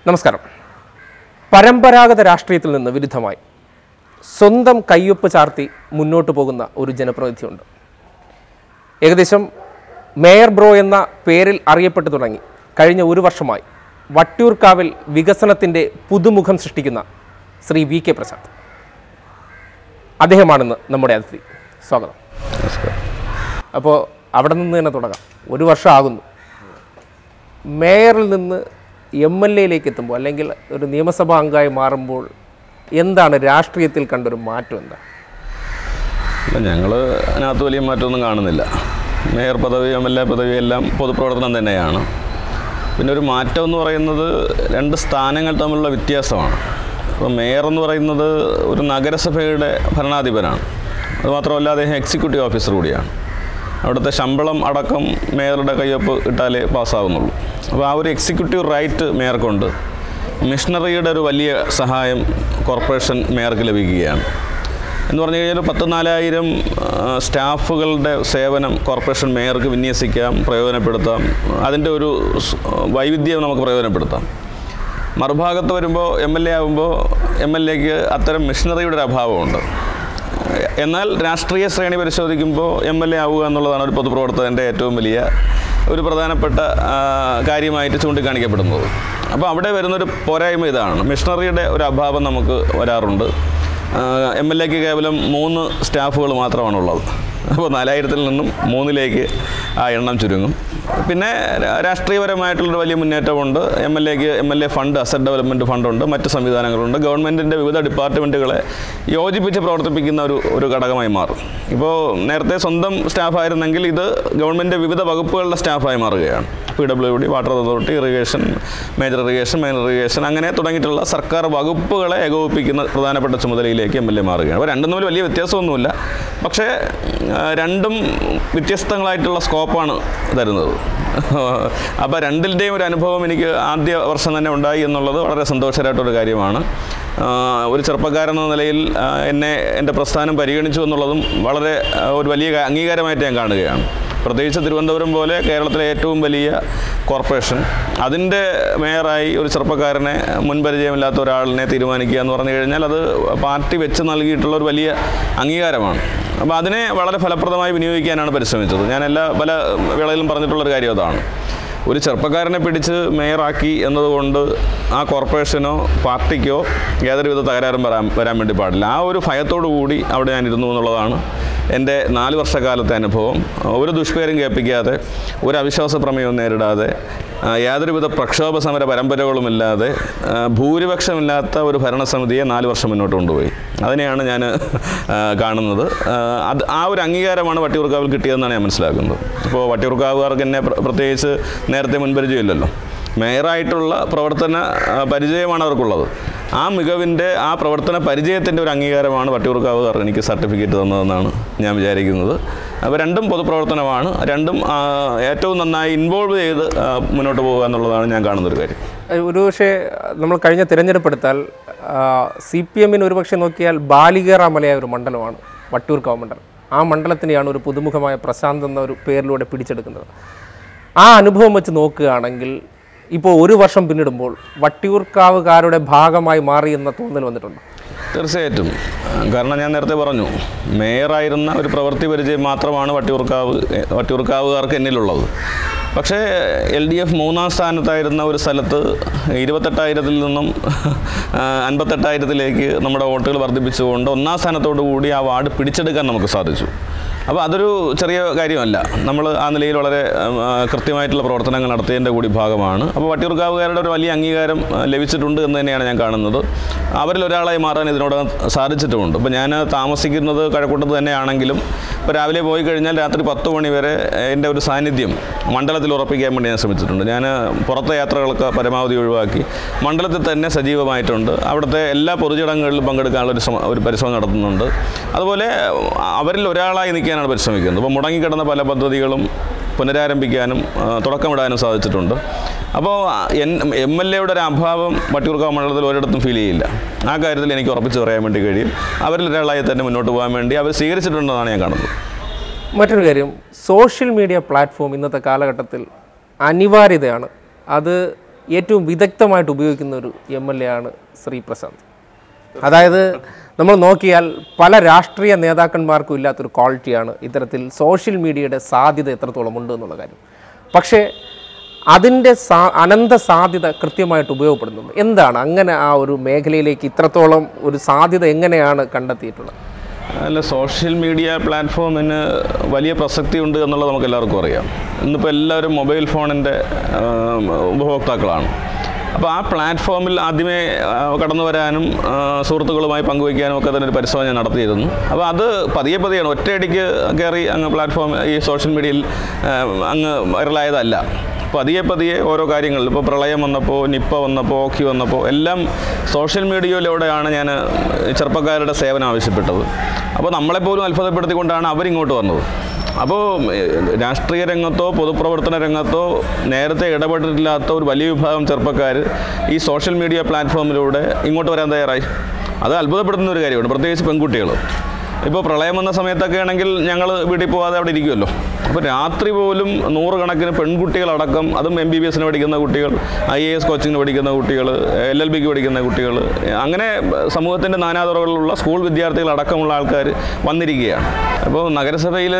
നമസ്കാരം പരമ്പരാഗത രാഷ്ട്രീയത്തിൽ നിന്ന് വിരുദ്ധമായി സ്വന്തം കയ്യൊപ്പ് ചാർത്തി മുന്നോട്ട് പോകുന്ന ഒരു ജനപ്രതിനിധിയുണ്ട് ഏകദേശം മേയർ ബ്രോ എന്ന പേരിൽ അറിയപ്പെട്ടു തുടങ്ങി കഴിഞ്ഞ ഒരു വർഷമായി വട്ടിയൂർക്കാവിൽ വികസനത്തിൻ്റെ പുതുമുഖം സൃഷ്ടിക്കുന്ന ശ്രീ വി കെ പ്രസാദ് അദ്ദേഹമാണിന്ന് നമ്മുടെ അതിഥി സ്വാഗതം അപ്പോൾ അവിടെ നിന്ന് തന്നെ തുടങ്ങാം ഒരു വർഷം ആകുന്നു മേയറിൽ നിന്ന് എം എൽ എയിലേക്ക് എത്തുമ്പോൾ അല്ലെങ്കിൽ ഒരു നിയമസഭാ അംഗമായി മാറുമ്പോൾ എന്താണ് രാഷ്ട്രീയത്തിൽ കണ്ടൊരു മാറ്റം എന്താ അല്ല ഞങ്ങൾ അതിനകത്ത് വലിയ മാറ്റമൊന്നും കാണുന്നില്ല മേയർ പദവി എം എൽ എ പദവി എല്ലാം പൊതുപ്രവർത്തനം തന്നെയാണ് പിന്നെ ഒരു മാറ്റം എന്ന് പറയുന്നത് രണ്ട് സ്ഥാനങ്ങൾ തമ്മിലുള്ള വ്യത്യാസമാണ് അപ്പോൾ മേയർ എന്ന് പറയുന്നത് ഒരു നഗരസഭയുടെ ഭരണാധിപനാണ് അതുമാത്രമല്ല അദ്ദേഹം എക്സിക്യൂട്ടീവ് ഓഫീസർ കൂടിയാണ് അവിടുത്തെ ശമ്പളം അടക്കം മേയറുടെ കയ്യൊപ്പ് ഇട്ടാലേ പാസ്സാവുന്നുള്ളൂ അപ്പോൾ ആ ഒരു എക്സിക്യൂട്ടീവ് റൈറ്റ് മേയർക്കുണ്ട് മിഷണറിയുടെ ഒരു വലിയ സഹായം കോർപ്പറേഷൻ മേയർക്ക് ലഭിക്കുകയാണ് എന്ന് പറഞ്ഞു കഴിഞ്ഞാൽ പത്ത് നാലായിരം ആ, സ്റ്റാഫുകളുടെ സേവനം കോർപ്പറേഷൻ മേയർക്ക് വിന്യസിക്കാം പ്രയോജനപ്പെടുത്താം അതിൻ്റെ ഒരു സ്- വൈവിധ്യം നമുക്ക് പ്രയോജനപ്പെടുത്താം മറുഭാഗത്ത് വരുമ്പോൾ എം എൽ എ ആകുമ്പോൾ എം എൽ എക്ക് അത്തരം മിഷണറിയുടെ ഒരു അഭാവമുണ്ട് എന്നാൽ രാഷ്ട്രീയ ശ്രേണി പരിശോധിക്കുമ്പോൾ എം എൽ എ ആവുക എന്നുള്ളതാണ് ഒരു പൊതുപ്രവർത്തകൻ്റെ ഏറ്റവും വലിയ ഒരു പ്രധാനപ്പെട്ട ആ, കാര്യമായിട്ട് ചൂണ്ടിക്കാണിക്കപ്പെടുന്നത് അപ്പോൾ അവിടെ വരുന്നൊരു പോരായ്മ ഇതാണ് മിഷണറിയുടെ ഒരു അഭാവം നമുക്ക് വരാറുണ്ട് എം എൽ എക്ക് കേവലം മൂന്ന് സ്റ്റാഫുകൾ മാത്രമാണുള്ളത് അപ്പോൾ നാലായിരത്തിൽ നിന്നും മൂന്നിലേക്ക് ആ എണ്ണം ചുരുങ്ങും പിന്നെ രാ- രാഷ്ട്രീയപരമായിട്ടുള്ളൊരു വലിയ മുന്നേറ്റമുണ്ട് എം എൽ എക്ക് M L A fund asset development ഫണ്ടുണ്ട് മറ്റ് സംവിധാനങ്ങളുണ്ട് ഗവൺമെൻറ്റിൻ്റെ വിവിധ ഡിപ്പാർട്ട്മെൻറ്റുകളെ യോജിപ്പിച്ച് പ്രവർത്തിപ്പിക്കുന്ന ഒരു ഒരു ഘടകമായി മാറും ഇപ്പോൾ നേരത്തെ സ്വന്തം സ്റ്റാഫായിരുന്നെങ്കിൽ ഇത് ഗവൺമെൻറ് വിവിധ വകുപ്പുകളുടെ സ്റ്റാഫായി മാറുകയാണ് P W D water authority irrigation major irrigation minor irrigation അങ്ങനെ തുടങ്ങിയിട്ടുള്ള സർക്കാർ വകുപ്പുകളെ ഏകോപിപ്പിക്കുന്ന പ്രധാനപ്പെട്ട ചുമതലയിലേക്ക് എം എൽ എ മാറുകയാണ് അപ്പോൾ രണ്ടും തമ്മിൽ വലിയ വ്യത്യാസമൊന്നുമില്ല പക്ഷേ ആ, രണ്ടും വ്യത്യസ്തങ്ങളായിട്ടുള്ള സ്കോപ്പാണ് തരുന്നത് അപ്പോൾ രണ്ടിൻ്റെയും ഒരു അനുഭവം എനിക്ക് ആദ്യ വർഷം തന്നെ ഉണ്ടായി എന്നുള്ളത് വളരെ സന്തോഷകരമായിട്ടൊരു കാര്യമാണ് ആ, ഒരു ചെറുപ്പക്കാരൻ എന്ന നിലയിൽ ആ, എന്നെ എൻ്റെ പ്രസ്ഥാനം പരിഗണിച്ചു എന്നുള്ളതും വളരെ ആ, ഒരു വലിയ ക- അംഗീകാരമായിട്ട് ഞാൻ കാണുകയാണ് പ്രത്യേകിച്ച് തിരുവനന്തപുരം പോലെ കേരളത്തിലെ ഏറ്റവും വലിയ കോർപ്പറേഷൻ അതിൻ്റെ മേയറായി ഒരു ചെറുപ്പക്കാരനെ മുൻപരിചയമില്ലാത്ത ഒരാളിനെ തീരുമാനിക്കുക എന്ന് പറഞ്ഞു കഴിഞ്ഞാൽ അത് പാർട്ടി വെച്ച് നൽകിയിട്ടുള്ള ഒരു വലിയ അംഗീകാരമാണ് അപ്പോൾ അതിനെ വളരെ ഫലപ്രദമായി വിനിയോഗിക്കാനാണ് പരിശ്രമിച്ചത് ഞാൻ എല്ലാ പല വേളയിലും പറഞ്ഞിട്ടുള്ളൊരു കാര്യം അതാണ് ഒരു ചെറുപ്പക്കാരനെ പിടിച്ച് മേയറാക്കി എന്നതുകൊണ്ട് ആ കോർപ്പറേഷനോ പാർട്ടിക്കോ യാതൊരുവിധ തകരാറും വരാൻ വരാൻ വേണ്ടി പാടില്ല ആ ഒരു ഭയത്തോടു കൂടി അവിടെ ഞാൻ ഇരുന്നു എന്നുള്ളതാണ് എൻ്റെ നാല് വർഷക്കാലത്തെ അനുഭവം ഒരു ദുഷ്പേരും കേൾപ്പിക്കാതെ ഒരു അവിശ്വാസ പ്രമേയവും നേരിടാതെ ആ, യാതൊരുവിധ പ്രക്ഷോഭ സമര പരമ്പരകളുമില്ലാതെ ആ, ഭൂരിപക്ഷമില്ലാത്ത ഒരു ഭരണസമിതിയെ നാല് വർഷം മുന്നോട്ട് കൊണ്ടുപോയി അതിനെയാണ് ഞാൻ ആ, കാണുന്നത് ആ, അത് ആ ഒരു അംഗീകാരമാണ് വട്ടിയൂർക്കാവിൽ കിട്ടിയതെന്നാണ് ഞാൻ മനസ്സിലാക്കുന്നത് ഇപ്പോൾ വട്ടിയൂർക്കാവുകാർക്ക് എന്നെ പ്ര- പ്രത്യേകിച്ച് നേരത്തെ മുൻപരിചയമില്ലല്ലോ മേയറായിട്ടുള്ള പ്രവർത്തന ആ, പരിചയമാണ് അവർക്കുള്ളത് ആ മികവിൻ്റെ ആ പ്രവർത്തന പരിചയത്തിൻ്റെ ഒരു അംഗീകാരമാണ് വട്ടിയൂർക്കാവുകാർ എനിക്ക് സർട്ടിഫിക്കറ്റ് തന്നതെന്നാണ് ഞാൻ വിചാരിക്കുന്നത് അപ്പോൾ രണ്ടും പൊതുപ്രവർത്തനമാണ് രണ്ടും ആ, ഏറ്റവും നന്നായി ഇൻവോൾവ് ചെയ്ത് ആ, മുന്നോട്ട് പോകുക എന്നുള്ളതാണ് ഞാൻ കാണുന്നൊരു കാര്യം ഏഹ് ഒരു പക്ഷേ നമ്മൾ കഴിഞ്ഞ തിരഞ്ഞെടുപ്പെടുത്താൽ സി പി എമ്മിന് ഒരുപക്ഷെ നോക്കിയാൽ ബാലികേറാമലയായ ഒരു മണ്ഡലമാണ് വട്ടിയൂർക്കാവ് മണ്ഡലം ആ മണ്ഡലത്തിനെയാണ് ഒരു പുതുമുഖമായ പ്രശാന്ത് എന്ന ഒരു പേരിലൂടെ പിടിച്ചെടുക്കുന്നത് ആ അനുഭവം വെച്ച് നോക്കുകയാണെങ്കിൽ ഇപ്പോൾ ഒരു വർഷം പിന്നിടുമ്പോൾ വട്ടിയൂർക്കാവുകാരുടെ ഭാഗമായി മാറി എന്ന തോന്നൽ വന്നിട്ടുണ്ട് തീർച്ചയായിട്ടും കാരണം ഞാൻ നേരത്തെ പറഞ്ഞു മേയറായിരുന്ന ഒരു പ്രവൃത്തി പരിചയം മാത്രമാണ് വട്ടിയൂർക്കാവ് വട്ടിയൂർക്കാവുകാർക്ക് എന്നിലുള്ളത് പക്ഷേ എൽ ഡി എഫ് മൂന്നാം സ്ഥാനത്തായിരുന്ന ഒരു സ്ഥലത്ത് ഇരുപത്തെട്ടായിരത്തിൽ നിന്നും ആ, അൻപത്തെട്ടായിരത്തിലേക്ക് നമ്മുടെ വോട്ടുകൾ വർദ്ധിപ്പിച്ചുകൊണ്ട് ഒന്നാം സ്ഥാനത്തോടു കൂടി ആ വാർഡ് പിടിച്ചെടുക്കാൻ നമുക്ക് സാധിച്ചു അപ്പോൾ അതൊരു ചെറിയ കാര്യമല്ല നമ്മൾ ആ നിലയിൽ വളരെ ഉം, ആ, കൃത്യമായിട്ടുള്ള പ്രവർത്തനങ്ങൾ നടത്തിയതിൻ്റെ കൂടി ഭാഗമാണ് അപ്പോൾ വട്ടിയൂർക്കാവുകാരുടെ ഒരു വലിയ അംഗീകാരം ആ, ലഭിച്ചിട്ടുണ്ട് എന്ന് തന്നെയാണ് ഞാൻ കാണുന്നത് അവരിൽ ഒരാളായി മാറാൻ ഇതിനോടകം സാധിച്ചിട്ടുമുണ്ട് ഇപ്പോൾ ഞാൻ താമസിക്കുന്നത് കഴക്കൂട്ടത്ത് തന്നെയാണെങ്കിലും ഇപ്പോൾ രാവിലെ പോയി കഴിഞ്ഞാൽ രാത്രി പത്ത് മണി വരെ എൻ്റെ ഒരു സാന്നിധ്യം മണ്ഡലത്തിൽ ഉറപ്പിക്കാൻ വേണ്ടി ഞാൻ ശ്രമിച്ചിട്ടുണ്ട് ഞാൻ പുറത്തെ യാത്രകളൊക്കെ പരമാവധി ഒഴിവാക്കി മണ്ഡലത്തിൽ തന്നെ സജീവമായിട്ടുണ്ട് അവിടുത്തെ എല്ലാ പൊതുചടങ്ങുകളിലും പങ്കെടുക്കാനുള്ള ഒരു ശ്രമ ഒരു പരിശ്രമം നടത്തുന്നുണ്ട് അതുപോലെ അവരിൽ ഒരാളായി നിൽക്കാനാണ് പരിശ്രമിക്കുന്നത് അപ്പോൾ മുടങ്ങിക്കിടന്ന പല പദ്ധതികളും പുനരാരംഭിക്കാനും ആ, തുടക്കമിടാനും സാധിച്ചിട്ടുണ്ട് അപ്പോൾ എൻ എം എൽ എയുടെ ഒരു അഭാവം വട്ടിയൂർക്കാവ് മണ്ഡലത്തിൽ ഒരിടത്തും ഫീൽ ചെയ്യില്ല ആ കാര്യത്തിൽ എനിക്ക് ഉറപ്പിച്ച് പറയാൻ വേണ്ടി കഴിയും അവരിൽ ഒരാളായി തന്നെ മുന്നോട്ട് പോകാൻ വേണ്ടി അവർ സ്വീകരിച്ചിട്ടുണ്ടെന്നാണ് ഞാൻ കാണുന്നത് മറ്റൊരു കാര്യം സോഷ്യൽ മീഡിയ പ്ലാറ്റ്ഫോം ഇന്നത്തെ കാലഘട്ടത്തിൽ അനിവാര്യതയാണ് അത് ഏറ്റവും വിദഗ്ധമായിട്ട് ഉപയോഗിക്കുന്ന ഒരു എം എൽ എ ആണ് ശ്രീ പ്രശാന്ത് അതായത് നമ്മൾ നോക്കിയാൽ പല രാഷ്ട്രീയ നേതാക്കന്മാർക്കും ഇല്ലാത്തൊരു ക്വാളിറ്റിയാണ് ഇത്തരത്തിൽ സോഷ്യൽ മീഡിയയുടെ സാധ്യത എത്രത്തോളം ഉണ്ട് എന്നുള്ള കാര്യം പക്ഷേ അതിൻ്റെ സാ അനന്ത സാധ്യത കൃത്യമായിട്ട് ഉപയോഗപ്പെടുന്നുണ്ട് എന്താണ് അങ്ങനെ ആ ഒരു മേഖലയിലേക്ക് ഇത്രത്തോളം ഒരു സാധ്യത എങ്ങനെയാണ് കണ്ടെത്തിയിട്ടുള്ളത് അല്ല സോഷ്യൽ മീഡിയ പ്ലാറ്റ്ഫോമിന് വലിയ പ്രസക്തി ഉണ്ട് എന്നുള്ളത് നമുക്ക് എല്ലാവർക്കും അറിയാം ഇന്നിപ്പോൾ എല്ലാവരും മൊബൈൽ ഫോണിൻ്റെ ഉപഭോക്താക്കളാണ് അപ്പോൾ ആ പ്ലാറ്റ്ഫോമിൽ ആദ്യമേ ആ, കടന്നു വരാനും ആ, സുഹൃത്തുക്കളുമായി പങ്കുവയ്ക്കാനും ഒക്കെ തന്നെ ഒരു പരിശ്രമം ഞാൻ നടത്തിയിരുന്നു അപ്പോൾ അത് പതിയെ പതിയാണ് ഒറ്റയടിക്ക് കയറി അങ്ങ് പ്ലാറ്റ്ഫോം ഈ സോഷ്യൽ മീഡിയയിൽ ആ, അങ്ങ് വൈറലായതല്ല പതിയെ പതിയെ ഓരോ കാര്യങ്ങളിൽ ഇപ്പോൾ പ്രളയം വന്നപ്പോൾ നിപ്പ വന്നപ്പോൾ ഓക്കി വന്നപ്പോൾ എല്ലാം സോഷ്യൽ മീഡിയയിലൂടെയാണ് ഞാൻ ചെറുപ്പക്കാരുടെ സേവനം ആവശ്യപ്പെട്ടത് അപ്പോൾ നമ്മളെപ്പോലും അത്ഭുതപ്പെടുത്തിക്കൊണ്ടാണ് അവരിങ്ങോട്ട് വന്നത് അപ്പോൾ ഏഹ്, രാഷ്ട്രീയ രംഗത്തോ പൊതുപ്രവർത്തന രംഗത്തോ നേരത്തെ ഇടപെട്ടിട്ടില്ലാത്ത ഒരു വലിയ വിഭാഗം ചെറുപ്പക്കാർ ഈ സോഷ്യൽ മീഡിയ പ്ലാറ്റ്ഫോമിലൂടെ ഇങ്ങോട്ട് വരാൻ തയ്യാറായി അത് അത്ഭുതപ്പെടുത്തുന്ന ഒരു കാര്യമാണ് പ്രത്യേകിച്ച് പെൺകുട്ടികൾ ഇപ്പോൾ പ്രളയം വന്ന സമയത്തൊക്കെ ആണെങ്കിൽ ഞങ്ങൾ വീട്ടിൽ പോകാതെ അവിടെ ഇരിക്കുമല്ലോ അപ്പോൾ രാത്രി പോലും നൂറുകണക്കിന് പെൺകുട്ടികളടക്കം അതും എം ബി ബി എസിന് പഠിക്കുന്ന കുട്ടികൾ ഐ എ എസ് കോച്ചിങ്ങിന് പഠിക്കുന്ന കുട്ടികൾ എൽ എൽ ബിക്ക് പഠിക്കുന്ന കുട്ടികൾ അങ്ങനെ സമൂഹത്തിൻ്റെ നാനാതുറകളിലുള്ള സ്കൂൾ വിദ്യാർത്ഥികളടക്കമുള്ള ആൾക്കാർ വന്നിരിക്കുകയാണ് അപ്പോൾ നഗരസഭയിൽ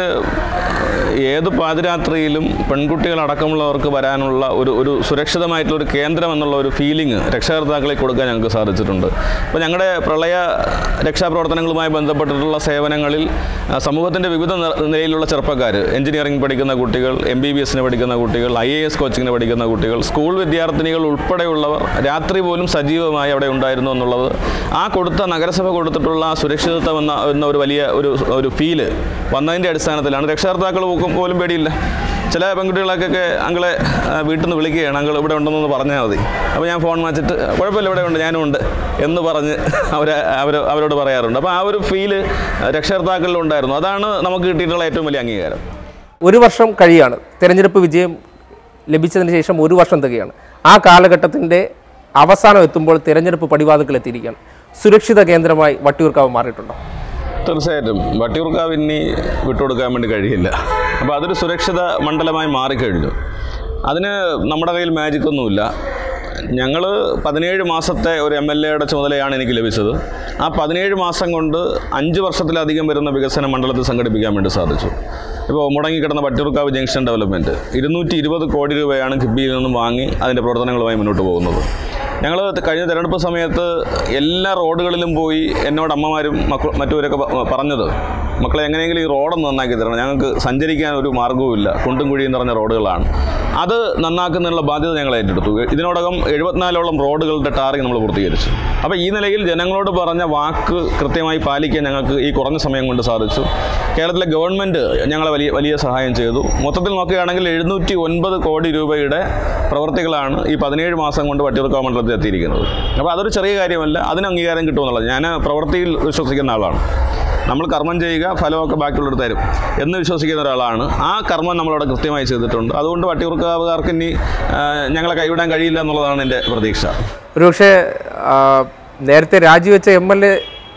ഏത് പാതിരാത്രിയിലും പെൺകുട്ടികളടക്കമുള്ളവർക്ക് വരാനുള്ള ഒരു ഒരു സുരക്ഷിതമായിട്ടുള്ള ഒരു കേന്ദ്രം എന്നുള്ള ഒരു ഫീലിംഗ് രക്ഷകർത്താക്കളെ കൊടുക്കാൻ ഞങ്ങൾക്ക് സാധിച്ചിട്ടുണ്ട് അപ്പോൾ ഞങ്ങളുടെ പ്രളയ രക്ഷാപ്രവർത്തനങ്ങളുമായി ബന്ധപ്പെട്ടിട്ടുള്ള സേവനങ്ങളിൽ ആ, സമൂഹത്തിൻ്റെ വിവിധ നി- നിലയിലുള്ള ചെറുപ്പക്കാർ എഞ്ചിനീയറിംഗ് പഠിക്കുന്ന കുട്ടികൾ എം ബി ബി എസിന് പഠിക്കുന്ന കുട്ടികൾ ഐ എ എസ് കോച്ചിങ്ങിന് പഠിക്കുന്ന കുട്ടികൾ സ്കൂൾ വിദ്യാർത്ഥിനികൾ ഉൾപ്പെടെയുള്ളവർ രാത്രി പോലും സജീവമായി അവിടെ ഉണ്ടായിരുന്നു എന്നുള്ളത് ആ കൊടുത്ത നഗരസഭ കൊടുത്തിട്ടുള്ള ആ സുരക്ഷിതത്വം എന്ന എന്ന ഒരു വലിയ ഒരു ഒരു ഫീല് വന്നതിൻ്റെ അടിസ്ഥാനത്തിലാണ് രക്ഷകർത്താക്കൾ പോക്കും പോലും പേടിയില്ല ചില പെൺകുട്ടികളൊക്കെ അങ്ങളെ ആ, വീട്ടിൽ നിന്ന് വിളിക്കുകയാണ് അങ്ങൾ ഇവിടെ ഉണ്ടെന്നൊന്ന് പറഞ്ഞാൽ മതി അപ്പോൾ ഞാൻ ഫോൺ വാങ്ങിച്ചിട്ട് കുഴപ്പമില്ല ഇവിടെ ഉണ്ട് ഞാനും ഉണ്ട് എന്ന് പറഞ്ഞ് അവർ അവർ അവരോട് പറയാറുണ്ട് അപ്പോൾ ആ ഒരു ഫീല് രക്ഷകർത്താക്കളിൽ ഉണ്ടായിരുന്നു അതാണ് നമുക്ക് കിട്ടിയിട്ടുള്ള ഏറ്റവും വലിയ അംഗീകാരം ഒരു വർഷം കഴിയാണ് തെരഞ്ഞെടുപ്പ് വിജയം ലഭിച്ചതിന് ശേഷം ഒരു വർഷം തികയാണ് ആ കാലഘട്ടത്തിൻ്റെ അവസാനം എത്തുമ്പോൾ തിരഞ്ഞെടുപ്പ് പടിവാതിക്കൽ എത്തിയിരിക്കുകയാണ് സുരക്ഷിത കേന്ദ്രമായി വട്ടിയൂർക്കാവ് മാറിയിട്ടുണ്ടോ തീർച്ചയായിട്ടും വട്ടിയൂർക്കാവ് ഇനി വിട്ടുകൊടുക്കാൻ വേണ്ടി കഴിയില്ല അപ്പോൾ അതൊരു സുരക്ഷിത മണ്ഡലമായി മാറിക്കഴിഞ്ഞു അതിന് നമ്മുടെ കയ്യിൽ മാജിക് ഒന്നുമില്ല ഞങ്ങൾ പതിനേഴ് മാസത്തെ ഒരു എം എൽ എയുടെ ചുമതലയാണ് എനിക്ക് ലഭിച്ചത് ആ പതിനേഴ് മാസം കൊണ്ട് അഞ്ച് വർഷത്തിലധികം വരുന്ന വികസന മണ്ഡലത്തിൽ സംഘടിപ്പിക്കാൻ വേണ്ടി സാധിച്ചു ഇപ്പോൾ മുടങ്ങിക്കിടന്ന വട്ടിയൂർക്കാവ് ജംഗ്ഷൻ ഡെവലപ്മെൻറ്റ് ഇരുന്നൂറ്റി ഇരുപത് കോടി രൂപയാണ് കിബിയിൽ നിന്നും വാങ്ങി അതിൻ്റെ പ്രവർത്തനങ്ങളുമായി മുന്നോട്ട് പോകുന്നത് ഞങ്ങൾ കഴിഞ്ഞ തെരഞ്ഞെടുപ്പ് സമയത്ത് എല്ലാ റോഡുകളിലും പോയി എന്നോട് അമ്മമാരും മക്ക മറ്റുവരൊക്കെ പ- പറഞ്ഞത് മക്കളെ എങ്ങനെയെങ്കിലും ഈ റോഡൊന്ന് നന്നാക്കി തരണം ഞങ്ങൾക്ക് സഞ്ചരിക്കാൻ ഒരു മാർഗ്ഗവുമില്ല കുണ്ടും കുഴിയും നിറഞ്ഞ റോഡുകളാണ് അത് നന്നാക്കുന്നതിനുള്ള ബാധ്യത ഞങ്ങൾ ഏറ്റെടുത്തു ഇതിനോടകം എഴുപത്തിനാലോളം റോഡുകളുടെ ടാറിങ് നമ്മൾ പൂർത്തീകരിച്ചു അപ്പോൾ ഈ നിലയിൽ ജനങ്ങളോട് പറഞ്ഞ വാക്ക് കൃത്യമായി പാലിക്കാൻ ഞങ്ങൾക്ക് ഈ കുറഞ്ഞ സമയം കൊണ്ട് സാധിച്ചു കേരളത്തിലെ ഗവൺമെൻറ് ഞങ്ങളെ വലിയ വലിയ സഹായം ചെയ്തു മൊത്തത്തിൽ നോക്കുകയാണെങ്കിൽ എഴുന്നൂറ്റി ഒൻപത് കോടി രൂപയുടെ പ്രവർത്തികളാണ് ഈ പതിനേഴ് മാസം കൊണ്ട് വട്ടിയൂർക്കാവ് മണ്ഡലത്തിൽ എത്തിയിരിക്കുന്നത് അപ്പോൾ അതൊരു ചെറിയ കാര്യമല്ല അതിന് അംഗീകാരം കിട്ടുമെന്നുള്ളത് ഞാൻ പ്രവൃത്തിയിൽ വിശ്വസിക്കുന്ന ആളാണ് നമ്മൾ കർമ്മം ചെയ്യുക ഫലമൊക്കെ ബാക്കിയുള്ളവർ തരും എന്ന് വിശ്വസിക്കുന്ന ഒരാളാണ് ആ കർമ്മം നമ്മളവിടെ കൃത്യമായി ചെയ്തിട്ടുണ്ട് അതുകൊണ്ട് വട്ടിയൂർക്കാവുകാർക്ക് ഇനി ആ, ഞങ്ങളെ കൈവിടാൻ കഴിയില്ല എന്നുള്ളതാണ് എൻ്റെ പ്രതീക്ഷ ഒരുപക്ഷെ ആ, നേരത്തെ രാജിവെച്ച M L A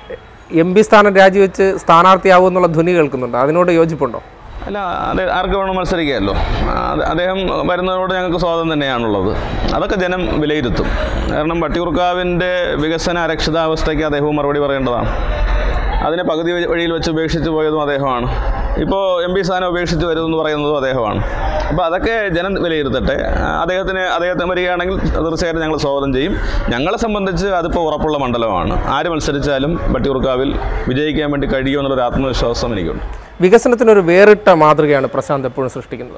M P സ്ഥാനം രാജിവെച്ച് സ്ഥാനാർത്ഥിയാവും എന്നുള്ള ധ്വനി കേൾക്കുന്നുണ്ട് അതിനോട് യോജിപ്പുണ്ടോ അല്ല അത് ആർക്ക് വേണം മത്സരിക്കാമല്ലോ അത് അദ്ദേഹം വരുന്നതിനോട് ഞങ്ങൾക്ക് സ്വാഗതം തന്നെയാണുള്ളത് അതൊക്കെ ജനം വിലയിരുത്തും കാരണം വട്ടിയൂർക്കാവിൻ്റെ വികസന അരക്ഷിതാവസ്ഥയ്ക്ക് അദ്ദേഹവും മറുപടി പറയേണ്ടതാണ് അതിനെ പകുതി വഴി- വഴിയിൽ വെച്ച് ഉപേക്ഷിച്ച് പോയതും അദ്ദേഹമാണ് ഇപ്പോൾ എം പി സ്ഥാനം ഉപേക്ഷിച്ച് വരുമെന്ന് പറയുന്നതും അദ്ദേഹമാണ് അപ്പോൾ അതൊക്കെ ജനം വിലയിരുത്തട്ടെ ആ, അദ്ദേഹത്തിന് അദ്ദേഹത്തിന് വരികയാണെങ്കിൽ തീർച്ചയായിട്ടും ഞങ്ങൾ സ്വാഗതം ചെയ്യും ഞങ്ങളെ സംബന്ധിച്ച് അതിപ്പോൾ ഉറപ്പുള്ള മണ്ഡലമാണ് ആര് മത്സരിച്ചാലും വട്ടിയൂർക്കാവിൽ വിജയിക്കാൻ വേണ്ടി കഴിയുമെന്നുള്ളൊരു ആത്മവിശ്വാസം എനിക്കുണ്ട് വികസനത്തിനൊരു വേറിട്ട മാതൃകയാണ് പ്രശാന്ത് എപ്പോഴും സൃഷ്ടിക്കുന്നത്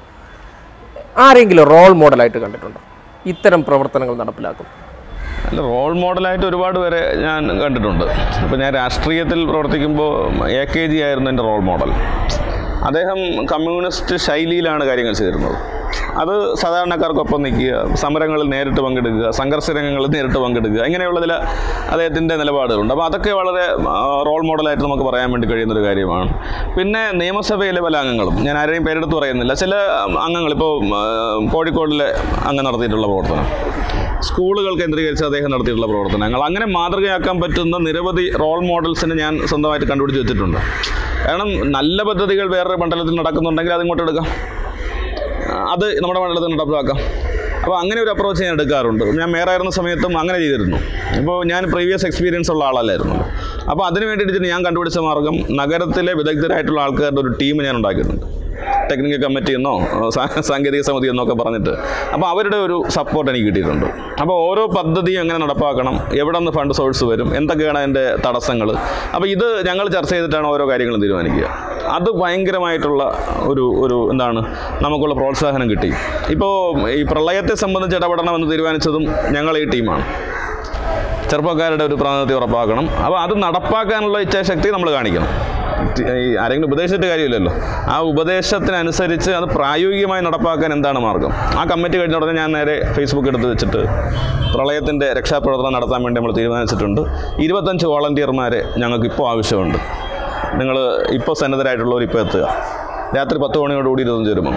ആരെങ്കിലും റോൾ മോഡലായിട്ട് കണ്ടിട്ടുണ്ടോ ഇത്തരം പ്രവർത്തനങ്ങൾ നടപ്പിലാക്കും അല്ല റോൾ മോഡലായിട്ട് ഒരുപാട് പേരെ ഞാൻ കണ്ടിട്ടുണ്ട് ഇപ്പോൾ ഞാൻ രാഷ്ട്രീയത്തിൽ പ്രവർത്തിക്കുമ്പോൾ എ കെ ജി ആയിരുന്നു എൻ്റെ റോൾ മോഡൽ അദ്ദേഹം കമ്മ്യൂണിസ്റ്റ് ശൈലിയിലാണ് കാര്യങ്ങൾ ചെയ്തിരുന്നത് അത് സാധാരണക്കാർക്കൊപ്പം നിൽക്കുക സമരങ്ങളിൽ നേരിട്ട് പങ്കെടുക്കുക സംഘർഷ രംഗങ്ങളിൽ നേരിട്ട് പങ്കെടുക്കുക ഇങ്ങനെയുള്ള ചില അദ്ദേഹത്തിൻ്റെ നിലപാടുകളുണ്ട് അപ്പോൾ അതൊക്കെ വളരെ ആ, റോൾ മോഡലായിട്ട് നമുക്ക് പറയാൻ വേണ്ടി കഴിയുന്നൊരു കാര്യമാണ് പിന്നെ നിയമസഭയിലെ പല അംഗങ്ങളും ഞാൻ ആരെയും പേരെടുത്ത് പറയുന്നില്ല ചില അംഗങ്ങൾ ഇപ്പോൾ കോഴിക്കോടിലെ അംഗം നടത്തിയിട്ടുള്ള പ്രവർത്തനം സ്കൂളുകൾ കേന്ദ്രീകരിച്ച് അദ്ദേഹം നടത്തിയിട്ടുള്ള പ്രവർത്തനങ്ങൾ അങ്ങനെ മാതൃകയാക്കാൻ പറ്റുന്ന നിരവധി റോൾ മോഡൽസിനെ ഞാൻ സ്വന്തമായിട്ട് കണ്ടുപിടിച്ച് വെച്ചിട്ടുണ്ട് കാരണം നല്ല പദ്ധതികൾ വേറൊരു മണ്ഡലത്തിൽ നടക്കുന്നുണ്ടെങ്കിൽ അത് ഇങ്ങോട്ട് എടുക്കാം അത് നമ്മുടെ മണ്ഡലത്തിൽ നടപ്പിലാക്കാം അപ്പോൾ അങ്ങനെ ഒരു അപ്രോച്ച് ഞാൻ എടുക്കാറുണ്ട് ഞാൻ മേയറായിരുന്ന സമയത്തും അങ്ങനെ ചെയ്തിരുന്നു ഇപ്പോൾ ഞാൻ പ്രീവിയസ് എക്സ്പീരിയൻസ് ഉള്ള ആളല്ലായിരുന്നു അപ്പോൾ അതിന് വേണ്ടിയിട്ട് ഞാൻ കണ്ടുപിടിച്ച മാർഗം നഗരത്തിലെ വിദഗ്ധരായിട്ടുള്ള ആൾക്കാരുടെ ഒരു ടീം ഞാൻ ഉണ്ടാക്കിയിട്ടുണ്ട് ടെക്നിക്കൽ കമ്മിറ്റി എന്നോ സാ- സാങ്കേതിക സമിതി എന്നൊക്കെ പറഞ്ഞിട്ട് അപ്പോൾ അവരുടെ ഒരു സപ്പോർട്ട് എനിക്ക് കിട്ടിയിട്ടുണ്ട് അപ്പോൾ ഓരോ പദ്ധതിയും എങ്ങനെ നടപ്പാക്കണം എവിടെ നിന്ന് ഫണ്ട് സോഴ്സ് വരും എന്തൊക്കെയാണ് അതിൻ്റെ തടസ്സങ്ങൾ അപ്പോൾ ഇത് ഞങ്ങൾ ചർച്ച ചെയ്തിട്ടാണ് ഓരോ കാര്യങ്ങളും തീരുമാനിക്കുക അത് ഭയങ്കരമായിട്ടുള്ള ഒരു ഒരു എന്താണ് നമുക്കുള്ള പ്രോത്സാഹനം കിട്ടി ഇപ്പോൾ ഈ പ്രളയത്തെ സംബന്ധിച്ച് ഇടപെടണമെന്ന് തീരുമാനിച്ചതും ഞങ്ങൾ ഈ ടീമാണ് ചെറുപ്പക്കാരുടെ ഒരു പ്രാതിനിധ്യം ഉറപ്പാക്കണം അപ്പോൾ അത് നടപ്പാക്കാനുള്ള ഇച്ഛാശക്തി നമ്മൾ കാണിക്കണം ഈ ആരെങ്കിലും ഉപദേശിച്ചിട്ട് കാര്യമില്ലല്ലോ ആ ഉപദേശത്തിനനുസരിച്ച് അത് പ്രായോഗികമായി നടപ്പാക്കാൻ എന്താണ് മാർഗം ആ കമ്മിറ്റി കഴിഞ്ഞ ഉടനെ ഞാൻ നേരെ ഫേസ്ബുക്ക് എടുത്ത് വെച്ചിട്ട് പ്രളയത്തിൻ്റെ രക്ഷാപ്രവർത്തനം നടത്താൻ വേണ്ടി നമ്മൾ തീരുമാനിച്ചിട്ടുണ്ട് ഇരുപത്തഞ്ച് വോളണ്ടിയർമാരെ ഞങ്ങൾക്ക് ഇപ്പോൾ ആവശ്യമുണ്ട് നിങ്ങൾ ഇപ്പോൾ സന്നദ്ധരായിട്ടുള്ളവർ ഇപ്പോൾ എത്തുക രാത്രി പത്ത് മണിയോടുകൂടി ഇരുപത്തഞ്ച് വരുമ്പോൾ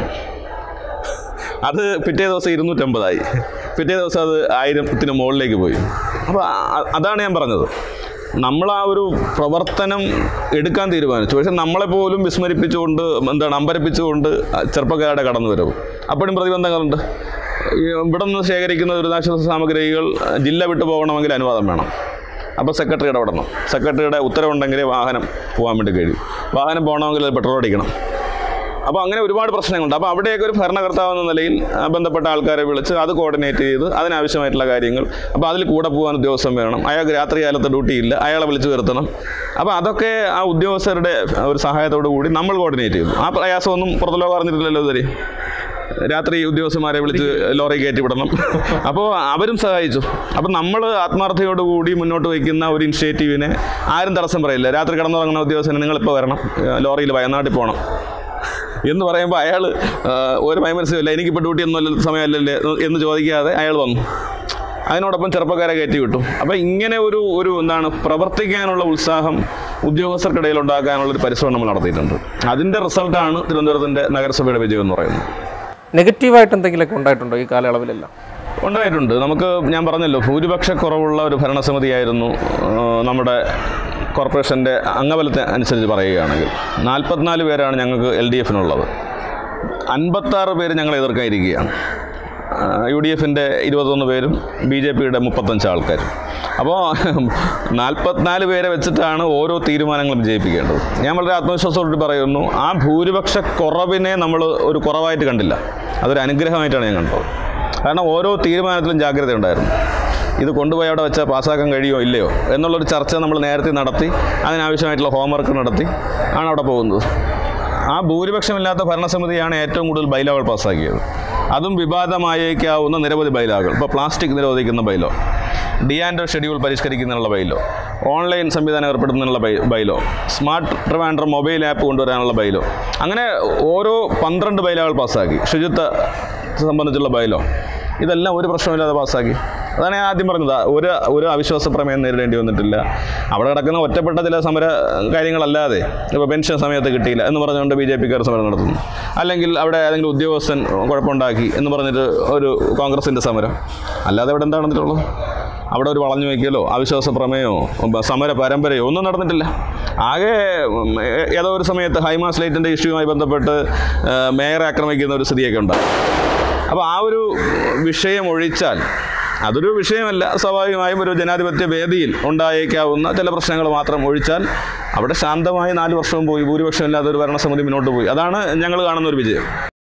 അത് പിറ്റേ ദിവസം ഇരുന്നൂറ്റമ്പതായി പിറ്റേ ദിവസം അത് ആയിരത്തിന് മുകളിലേക്ക് പോയി അപ്പോൾ അ- അതാണ് ഞാൻ പറഞ്ഞത് നമ്മൾ ആ ഒരു പ്രവർത്തനം എടുക്കാൻ തീരുമാനിച്ചു പക്ഷെ നമ്മളെ പോലും വിസ്മരിപ്പിച്ചുകൊണ്ട് എന്താണ് അമ്പരപ്പിച്ചുകൊണ്ട് ചെറുപ്പക്കാരുടെ കടന്നു വരവ് അപ്പോഴും പ്രതിബന്ധങ്ങളുണ്ട് ഈ ഇവിടെ നിന്ന് ശേഖരിക്കുന്ന ദുരിതാശ്വാസ സാമഗ്രികൾ ജില്ല വിട്ടു പോകണമെങ്കിൽ അനുവാദം വേണം അപ്പോൾ സെക്രട്ടറി ഇടപെടണം സെക്രട്ടറിയുടെ ഉത്തരവുണ്ടെങ്കിലേ വാഹനം പോകാൻ വേണ്ടി കഴിയും വാഹനം പോകണമെങ്കിൽ അത് പെട്രോൾ അടിക്കണം അപ്പോൾ അങ്ങനെ ഒരുപാട് പ്രശ്നങ്ങളുണ്ട് അപ്പോൾ അവിടെയൊക്കെ ഒരു ഭരണകർത്താവ് എന്ന നിലയിൽ ആ, ബന്ധപ്പെട്ട ആൾക്കാരെ വിളിച്ച് അത് കോർഡിനേറ്റ് ചെയ്ത് അതിനാവശ്യമായിട്ടുള്ള കാര്യങ്ങൾ അപ്പോൾ അതിൽ കൂടെ പോകാൻ ഉദ്യോഗസ്ഥൻ വേണം അയാൾക്ക് രാത്രി കാലത്ത് ഡ്യൂട്ടി ഇല്ല അയാളെ വിളിച്ച് വരുത്തണം അപ്പോൾ അതൊക്കെ ആ ഉദ്യോഗസ്ഥരുടെ ഒരു സഹായത്തോടു കൂടി നമ്മൾ കോർഡിനേറ്റ് ചെയ്തു ആ പ്രയാസമൊന്നും പുറത്തു ലോകം അറിഞ്ഞിട്ടില്ലല്ലോ ഇതുവരെ രാത്രി ഉദ്യോഗസ്ഥന്മാരെ വിളിച്ച് ലോറി കയറ്റി വിടണം അപ്പോൾ അവരും സഹായിച്ചു അപ്പം നമ്മൾ ആത്മാർത്ഥതയോടുകൂടി മുന്നോട്ട് വയ്ക്കുന്ന ഒരു ഇനിഷ്യേറ്റീവിനെ ആരും തടസ്സം പറയില്ല രാത്രി കിടന്നുറങ്ങുന്ന ഉദ്യോഗസ്ഥന് നിങ്ങളിപ്പോൾ വരണം ലോറിയിൽ വയനാട്ടിൽ പോകണം എന്ന് പറയുമ്പോൾ അയാൾ ഒരു മൈമനസ്സുമില്ല എനിക്കിപ്പോൾ ഡ്യൂട്ടി ഒന്നും അല്ല സമയമല്ലല്ലേ എന്ന് ചോദിക്കാതെ അയാൾ വന്നു അതിനോടൊപ്പം ചെറുപ്പക്കാരെ കയറ്റി വിട്ടു അപ്പോൾ ഇങ്ങനെ ഒരു ഒരു എന്താണ് പ്രവർത്തിക്കാനുള്ള ഉത്സാഹം ഉദ്യോഗസ്ഥർക്കിടയിൽ ഉണ്ടാക്കാനുള്ള ഒരു പരിശ്രമം നമ്മൾ നടത്തിയിട്ടുണ്ട് അതിൻ്റെ റിസൾട്ടാണ് തിരുവനന്തപുരത്തിൻ്റെ നഗരസഭയുടെ വിജയം എന്ന് പറയുന്നത് നെഗറ്റീവായിട്ട് എന്തെങ്കിലുമൊക്കെ ഉണ്ടായിട്ടുണ്ടോ ഈ കാലയളവിലെല്ലാം ഉണ്ടായിട്ടുണ്ട് നമുക്ക് ഞാൻ പറഞ്ഞല്ലോ ഭൂരിപക്ഷ കുറവുള്ള ഒരു ഭരണസമിതിയായിരുന്നു ആ, നമ്മുടെ കോർപ്പറേഷൻ്റെ അംഗബലത്തെ അനുസരിച്ച് പറയുകയാണെങ്കിൽ നാൽപ്പത്തിനാല് പേരാണ് ഞങ്ങൾക്ക് എൽ ഡി എഫിനുള്ളത് അൻപത്താറ് പേര് ഞങ്ങൾ എതിർക്കാനിരിക്കുകയാണ് യു ഡി എഫിൻ്റെ ഇരുപത്തൊന്ന് പേരും ബി ജെ പിയുടെ മുപ്പത്തഞ്ച് ആൾക്കാരും അപ്പോൾ നാൽപ്പത്തിനാല് പേരെ വെച്ചിട്ടാണ് ഓരോ തീരുമാനങ്ങളും വിജയിപ്പിക്കേണ്ടത് ഞാൻ വളരെ ആത്മവിശ്വാസത്തോട് പറയുന്നു ആ ഭൂരിപക്ഷ കുറവിനെ നമ്മൾ ഒരു കുറവായിട്ട് കണ്ടില്ല അതൊരു അനുഗ്രഹമായിട്ടാണ് ഞാൻ കണ്ടത് കാരണം ഓരോ തീരുമാനത്തിലും ജാഗ്രത ഉണ്ടായിരുന്നു ഇത് കൊണ്ടുപോയി അവിടെ വെച്ചാൽ പാസ്സാക്കാൻ കഴിയുമോ ഇല്ലയോ എന്നുള്ളൊരു ചർച്ച നമ്മൾ നേരത്തെ നടത്തി അതിനാവശ്യമായിട്ടുള്ള ഹോംവർക്ക് നടത്തി ആണ് അവിടെ പോകുന്നത് ആ ഭൂരിപക്ഷമില്ലാത്ത ഭരണസമിതിയാണ് ഏറ്റവും കൂടുതൽ ബൈലോകൾ പാസ്സാക്കിയത് അതും വിവാദമായേക്കാവുന്ന നിരവധി ബൈലോകൾ ഇപ്പോൾ പ്ലാസ്റ്റിക് നിരോധിക്കുന്ന ബൈലോ ഡിയാൻഡോ ഷെഡ്യൂൾ പരിഷ്കരിക്കുന്നതിനുള്ള ബൈലോ ഓൺലൈൻ സംവിധാനം ഏർപ്പെടുത്തുന്നതിനുള്ള by bylaw smart Trivandrum mobile app കൊണ്ടുവരാനുള്ള ബൈലോ അങ്ങനെ ഓരോ പന്ത്രണ്ട് ബൈലോകൾ പാസ്സാക്കി ശുചിത്വ സംബന്ധിച്ചുള്ള ബൈലോ ഇതെല്ലാം ഒരു പ്രശ്നമില്ലാതെ പാസ്സാക്കി അതാണ് ഞാൻ ആദ്യം പറഞ്ഞത് ഒരു ഒരു അവിശ്വാസ പ്രമേയം നേരിടേണ്ടി വന്നിട്ടില്ല അവിടെ കിടക്കുന്ന ഒറ്റപ്പെട്ട ചില സമര കാര്യങ്ങളല്ലാതെ ഇപ്പോൾ പെൻഷൻ സമയത്ത് കിട്ടിയില്ല എന്ന് പറഞ്ഞുകൊണ്ട് ബി ജെ പിക്കാർ സമരം നടത്തുന്നു അല്ലെങ്കിൽ അവിടെ ഏതെങ്കിലും ഉദ്യോഗസ്ഥൻ കുഴപ്പമുണ്ടാക്കി എന്ന് പറഞ്ഞിട്ട് ഒരു കോൺഗ്രസിൻ്റെ സമരം അല്ലാതെ ഇവിടെ എന്താ നടന്നിട്ടുള്ളത് അവിടെ ഒരു വളഞ്ഞു വയ്ക്കലോ അവിശ്വാസ പ്രമേയോ ബ- സമര പരമ്പരയോ ഒന്നും നടന്നിട്ടില്ല ആകെ ഉം, ഏ- ഏതോ ഒരു സമയത്ത് ഹൈമാസ് ലൈറ്റിൻ്റെ ഇഷ്യൂവുമായി ബന്ധപ്പെട്ട് ആ, മേയറെ ആക്രമിക്കുന്ന ഒരു സ്ഥിതിയൊക്കെ ഉണ്ടായി അപ്പോൾ ആ ഒരു വിഷയം ഒഴിച്ചാൽ അതൊരു വിഷയമല്ല സ്വാഭാവികമായും ഒരു ജനാധിപത്യ വേദിയിൽ ഉണ്ടായേക്കാവുന്ന ചില പ്രശ്നങ്ങൾ മാത്രം ഒഴിച്ചാൽ അവിടെ ശാന്തമായി നാല് വർഷവും പോയി ഭൂരിപക്ഷമില്ലാത്ത ഒരു ഭരണസമിതി മുന്നോട്ട് പോയി അതാണ് ഞങ്ങൾ കാണുന്ന ഒരു വിജയം